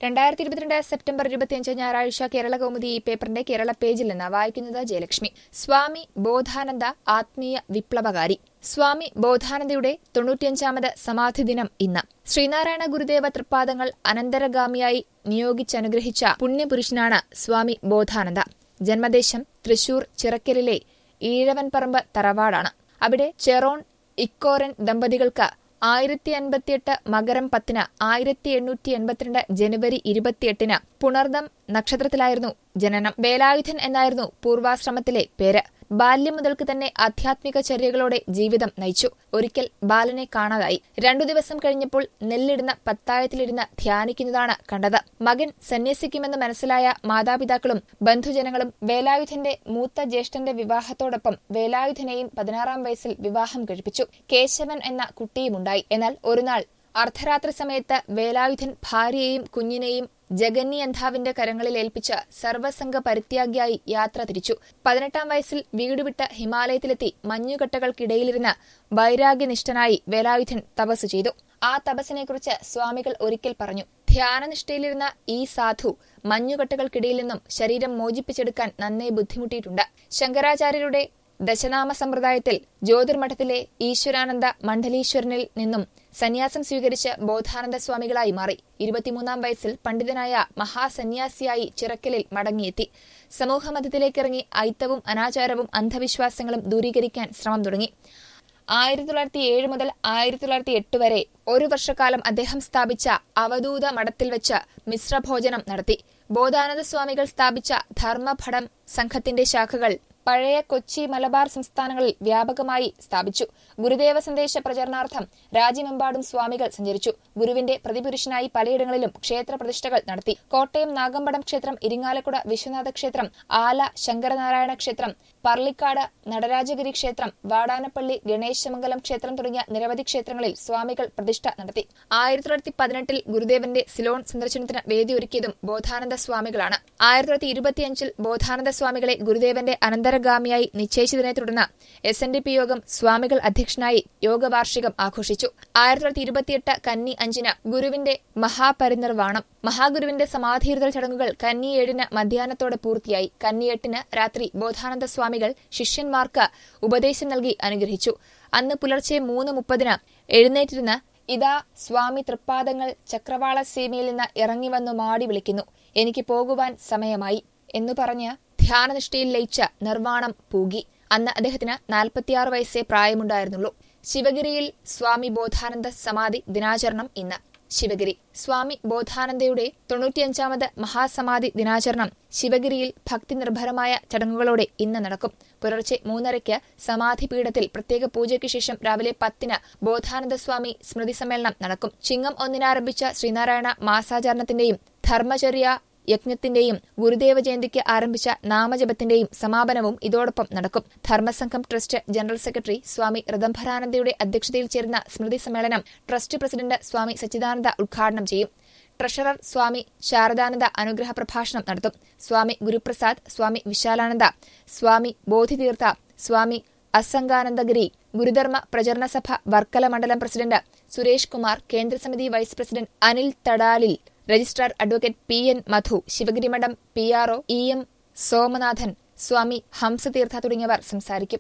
രണ്ടായിരത്തി ഇരുപത്തിരണ്ട് സെപ്റ്റംബർ ഇരുപത്തിയഞ്ച് ഞായറാഴ്ച കേരള കൗമുദി ഈ പേപ്പറിന്റെ കേരള പേജിൽ നിന്ന് വായിക്കുന്നത് ജയലക്ഷ്മി സ്വാമി ബോധാനന്ദ ആത്മീയ വിപ്ലവകാരി സ്വാമി ബോധാനന്ദയുടെ തൊണ്ണൂറ്റിയഞ്ചാമത് സമാധി ദിനം ഇന്ന് ശ്രീനാരായണ ഗുരുദേവ തൃപ്പാദങ്ങൾ അനന്തരഗാമിയായി നിയോഗിച്ചനുഗ്രഹിച്ച പുണ്യപുരുഷനാണ് സ്വാമി ബോധാനന്ദ ജന്മദേശം തൃശൂർ ചിറക്കലിലെ ഈഴവൻപറമ്പ് തറവാടാണ് അവിടെ ചെറോൺ ഇക്കോറൻ ദമ്പതികൾക്ക് ആയിരത്തി അൻപത്തിയെട്ട് മകരം പത്തിന് ആയിരത്തി എണ്ണൂറ്റി എൺപത്തിരണ്ട് ജനുവരി ഇരുപത്തിയെട്ടിന് പുണർദം നക്ഷത്രത്തിലായിരുന്നു ജനനം വേലായുധൻ എന്നായിരുന്നു പൂർവാശ്രമത്തിലെ പേര് ബാല്യം മുതൽക്ക് തന്നെ ആധ്യാത്മിക ചര്യകളോടെ ജീവിതം നയിച്ചു ഒരിക്കൽ ബാലനെ കാണാതായി രണ്ടു ദിവസം കഴിഞ്ഞപ്പോൾ നെല്ലിടുന്ന പത്തായത്തിലിരുന്ന് ധ്യാനിക്കുന്നതാണ് കണ്ടത് മകൻ സന്യസിക്കുമെന്ന് മനസ്സിലായ മാതാപിതാക്കളും ബന്ധുജനങ്ങളും വേലായുധന്റെ മൂത്ത ജ്യേഷ്ഠന്റെ വിവാഹത്തോടൊപ്പം വേലായുധനെയും പതിനാറാം വയസ്സിൽ വിവാഹം കഴിപ്പിച്ചു കേശവൻ എന്ന കുട്ടിയുമുണ്ടായി എന്നാൽ ഒരുനാൾ അർദ്ധരാത്രി സമയത്ത് വേലായുധൻ ഭാര്യയെയും കുഞ്ഞിനെയും ജഗന്യന്ധാവിന്റെ കരങ്ങളിൽ ഏൽപ്പിച്ച് സർവസംഘ പരിത്യാഗിയായി യാത്ര തിരിച്ചു പതിനെട്ടാം വയസ്സിൽ വീടുവിട്ട് ഹിമാലയത്തിലെത്തി മഞ്ഞുകട്ടകൾക്കിടയിലിരുന്ന് വൈരാഗ്യനിഷ്ഠനായി വേലായുധൻ തപസ് ചെയ്തു ആ തപസ്സിനെക്കുറിച്ച് സ്വാമികൾ ഒരിക്കൽ പറഞ്ഞു ധ്യാനനിഷ്ഠയിലിരുന്ന ഈ സാധു മഞ്ഞുകട്ടകൾക്കിടയിൽ നിന്നും ശരീരം മോചിപ്പിച്ചെടുക്കാൻ നന്നേ ബുദ്ധിമുട്ടിയിട്ടുണ്ട് ശങ്കരാചാര്യരുടെ ദശനാമ സമ്പ്രദായത്തിൽ ജ്യോതിർമഠത്തിലെ ഈശ്വരാനന്ദ മണ്ഡലീശ്വരനിൽ നിന്നും സന്യാസം സ്വീകരിച്ച് ബോധാനന്ദ സ്വാമികളായി മാറി ഇരുപത്തിമൂന്നാം വയസ്സിൽ പണ്ഡിതനായ മഹാസന്യാസിയായി ചിറക്കലിൽ മടങ്ങിയെത്തി സമൂഹമധ്യത്തിലേക്കിറങ്ങി ഐത്തവും അനാചാരവും അന്ധവിശ്വാസങ്ങളും ദൂരീകരിക്കാൻ ശ്രമം തുടങ്ങി ആയിരത്തി തൊള്ളായിരത്തി ഏഴ് മുതൽ ആയിരത്തി തൊള്ളായിരത്തി എട്ട് വരെ ഒരു വർഷക്കാലം അദ്ദേഹം സ്ഥാപിച്ച അവധൂത മഠത്തിൽ വെച്ച് മിശ്രഭോജനം നടത്തി ബോധാനന്ദ സ്വാമികൾ സ്ഥാപിച്ച ധർമ്മഭടം സംഘത്തിന്റെ ശാഖകൾ പഴയ കൊച്ചി മലബാർ സംസ്ഥാനങ്ങളിൽ വ്യാപകമായി സ്ഥാപിച്ചു ഗുരുദേവ സന്ദേശ പ്രചരണാർത്ഥം രാജ്യമെമ്പാടും സ്വാമികൾ സഞ്ചരിച്ചു ഗുരുവിന്റെ പ്രതിപുരുഷനായി പലയിടങ്ങളിലും ക്ഷേത്ര പ്രതിഷ്ഠകൾ നടത്തി കോട്ടയം നാഗമ്പടം ക്ഷേത്രം ഇരിങ്ങാലക്കുട വിശ്വനാഥ ക്ഷേത്രം ആല ശങ്കരനാരായണ ക്ഷേത്രം പർളിക്കാട് നടരാജഗിരി ക്ഷേത്രം വാടാനപ്പള്ളി ഗണേശമംഗലം ക്ഷേത്രം തുടങ്ങിയ നിരവധി ക്ഷേത്രങ്ങളിൽ സ്വാമികൾ പ്രതിഷ്ഠ നടത്തി ആയിരത്തി തൊള്ളായിരത്തി പതിനെട്ടിൽ ഗുരുദേവന്റെ സിലോൺ സന്ദർശനത്തിന് വേദിയൊരുക്കിയതും ബോധാനന്ദ സ്വാമികളാണ് ആയിരത്തി തൊള്ളായിരത്തി ഇരുപത്തിയഞ്ചിൽ ബോധാനന്ദ സ്വാമികളെ ഗുരുദേവന്റെ അനന്തരഗാമിയായി നിശ്ചയിച്ചതിനെ തുടർന്ന് എസ് എൻ ഡി പി യോഗം സ്വാമികൾ അധ്യക്ഷനായി യോഗവാർഷികം ആഘോഷിച്ചു ആയിരത്തി തൊള്ളായിരത്തി ഇരുപത്തിയെട്ട് കന്നി അഞ്ചിന് ഗുരുവിന്റെ മഹാപരിനിർവാണം മഹാഗുരുവിന്റെ സമാധിയിരുതൽ ചടങ്ങുകൾ കന്നി ഏഴിന് മധ്യാഹ്നത്തോടെ പൂർത്തിയായി കന്നി എട്ടിന് രാത്രി ബോധാനന്ദ സ്വാമികൾ ശിഷ്യന്മാർക്ക് ഉപദേശം നൽകി അനുഗ്രഹിച്ചു അന്ന് പുലർച്ചെ മൂന്ന് മുപ്പതിന് എഴുന്നേറ്റിരുന്ന് ഇതാ സ്വാമി തൃപ്പാദങ്ങൾ ചക്രവാള സീമയിൽ നിന്ന് ഇറങ്ങിവന്നു മാടി വിളിക്കുന്നു എനിക്ക് പോകുവാൻ സമയമായി എന്നു പറഞ്ഞ് ധ്യാനനിഷ്ഠയിൽ ലയിച്ച നിർവാണം പൂകി അന്ന് അദ്ദേഹത്തിന് നാൽപ്പത്തിയാറ് വയസ്സേ പ്രായമുണ്ടായിരുന്നുള്ളൂ ശിവഗിരിയിൽ സ്വാമി ബോധാനന്ദ സമാധി ദിനാചരണം ഇന്ന് ശിവഗിരി സ്വാമി ബോധാനന്ദയുടെ തൊണ്ണൂറ്റിയഞ്ചാമത് മഹാസമാധി ദിനാചരണം ശിവഗിരിയിൽ ഭക്തി നിർഭരമായ ചടങ്ങുകളോടെ ഇന്ന് നടക്കും പുലർച്ചെ മൂന്നരയ്ക്ക് സമാധി പീഠത്തിൽ പ്രത്യേക പൂജയ്ക്ക് ശേഷം രാവിലെ പത്തിന് ബോധാനന്ദ സ്വാമി സ്മൃതി സമ്മേളനം നടക്കും ചിങ്ങം ഒന്നിനാരംഭിച്ച ശ്രീനാരായണ മാസാചരണത്തിന്റെയും ധർമ്മചര്യ യജ്ഞത്തിന്റെയും ഗുരുദേവ ജയന്തിക്ക് ആരംഭിച്ച നാമജപത്തിന്റെയും സമാപനവും ഇതോടൊപ്പം നടക്കും Dharma Sangham trust general secretary Swami ഋതംഭരാനന്ദയുടെ അധ്യക്ഷതയിൽ ചേരുന്ന സ്മൃതി സമ്മേളനം ട്രസ്റ്റ് പ്രസിഡന്റ് സ്വാമി സച്ചിദാനന്ദ ഉദ്ഘാടനം ചെയ്യും ട്രഷറർ സ്വാമി ശാരദാനന്ദ അനുഗ്രഹ പ്രഭാഷണം നടത്തും സ്വാമി ഗുരുപ്രസാദ് സ്വാമി വിശാലാനന്ദ സ്വാമി ബോധിതീർത്ഥ സ്വാമി അസംഗാനന്ദഗിരി ഗുരുധർമ്മ പ്രചരണ സഭ വർക്കല മണ്ഡലം പ്രസിഡന്റ് സുരേഷ് കുമാർ കേന്ദ്രസമിതി vice president Anil Thadalil registrar advocate P N Madhu Sivagiri Madom P R O E M Somanathan Swami Hamsatheertha തുടങ്ങിയവർ സംസാരിക്കും